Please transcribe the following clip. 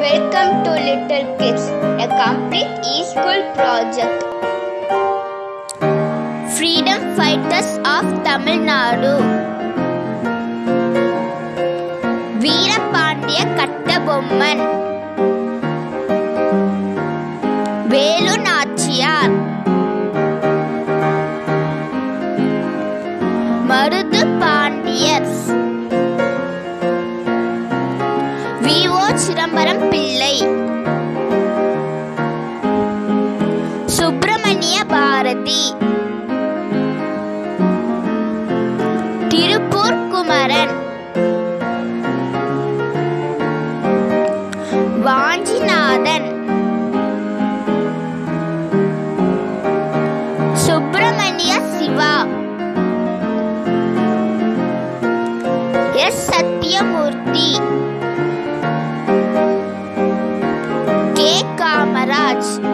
Welcome to Little Kids, a complete e-school project. Freedom Fighters of Tamil Nadu Veerapandiya Kattabomman Velu Nachiyar Marudhu பாண்டியர் we O Chidambaram Pillai Subramania Bharathi Tiruppur Kumaran Vanchinathan Subramania Siva S Sathyamurthy K Kamaraj